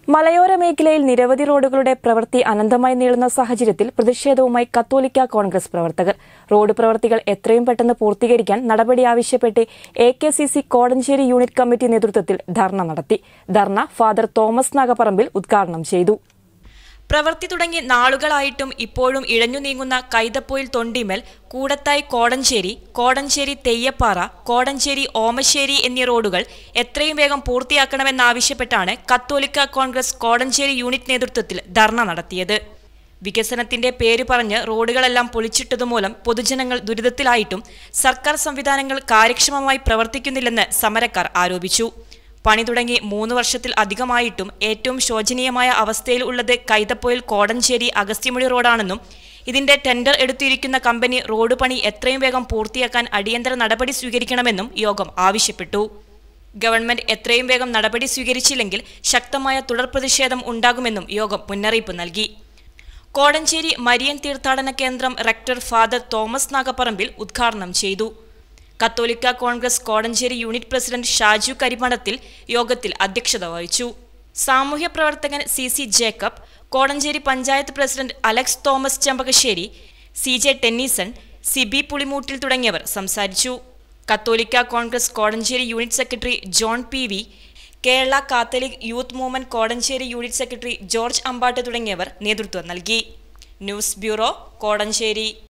മലയോര മേഖലയിൽ നിരവധി റോഡുകളുടെ പ്രവൃത്തി അനന്തമായി നീളുന്ന സാഹചര്യത്തിൽ പ്രതിഷേധവുമായി കത്തോലിക്ക കോൺഗ്രസ് പ്രവർത്തകർ റോഡ് പ്രവൃത്തികൾ എത്രയും പെട്ടെന്ന് പൂർത്തീകരിക്കാൻ നടപടി ആവശ്യപ്പെട്ട് A K C C Kodanchery unit committee നേതൃത്വത്തിൽ ധർണ നടത്തി ധർണ ഫാദർ തോമസ് നാഗപ്പറമ്പിൽ ഉദ്ഘാടനം ചെയ്തു പ്രവൃത്തി തുടങ്ങി നാളുകളായിട്ടും ഇപ്പോഴും ഇഴഞ്ഞു നീങ്ങുന്ന കൈതപ്പൊയിൽ തൊണ്ടിമേൽ കൂടത്തായി കോടഞ്ചേരി കോടഞ്ചേരി തെയ്യപ്പാറ കോടഞ്ചേരി ഓമശ്ശേരി എന്നീ റോഡുകൾ എത്രയും വേഗം പൂർത്തിയാക്കണമെന്നാവശ്യപ്പെട്ടാണ് കത്തോലിക്ക കോൺഗ്രസ് കോടഞ്ചേരി യൂണിറ്റ് നേതൃത്വത്തിൽ ധർണ നടത്തിയത് വികസനത്തിന്റെ പേര് പറഞ്ഞ് റോഡുകളെല്ലാം പൊളിച്ചിട്ടതുമൂലം പൊതുജനങ്ങൾ ദുരിതത്തിലായിട്ടും സർക്കാർ സംവിധാനങ്ങൾ കാര്യക്ഷമമായി പ്രവർത്തിക്കുന്നില്ലെന്ന് സമരക്കാർ ആരോപിച്ചു പണി തുടങ്ങി മൂന്ന് വർഷത്തിൽ അധികമായിട്ടും ഏറ്റവും ശോചനീയമായ അവസ്ഥയിൽ ഉള്ളത് കൈതപ്പൊയിൽ കോടഞ്ചേരി അഗസ്ത്യമുടി റോഡാണെന്നും ഇതിന്റെ ടെൻഡർ എടുത്തിരിക്കുന്ന കമ്പനി റോഡ് പണി എത്രയും വേഗം പൂർത്തിയാക്കാൻ അടിയന്തര നടപടി സ്വീകരിക്കണമെന്നും യോഗം ആവശ്യപ്പെട്ടു ഗവൺമെന്റ് എത്രയും വേഗം നടപടി സ്വീകരിച്ചില്ലെങ്കിൽ ശക്തമായ തുടർ പ്രതിഷേധം ഉണ്ടാകുമെന്നും യോഗം മുന്നറിയിപ്പ് നൽകി കോടഞ്ചേരി മരിയൻ തീർത്ഥാടന കേന്ദ്രം റെക്ടർ ഫാദർ തോമസ് നാഗപ്പറമ്പിൽ ഉദ്ഘാടനം ചെയ്തു കത്തോലിക്ക Congress Kodanchery unit president Shaju Karimanathil യോഗത്തിൽ അധ്യക്ഷത വഹിച്ചു സാമൂഹ്യ പ്രവർത്തകൻ C C Jacob Kodanchery panchayat president Alex Thomas Chempakassery C J Tennyson Sibi Pulimoottil തുടങ്ങിയവർ സംസാരിച്ചു കത്തോലിക്ക Congress Kodanchery unit secretary John P V Kerala Catholic youth movement Kodanchery unit secretary George Ambatt തുടങ്ങിയവർ നേതൃത്വം നൽകി ന്യൂസ് ബ്യൂറോ കോടഞ്ചേരി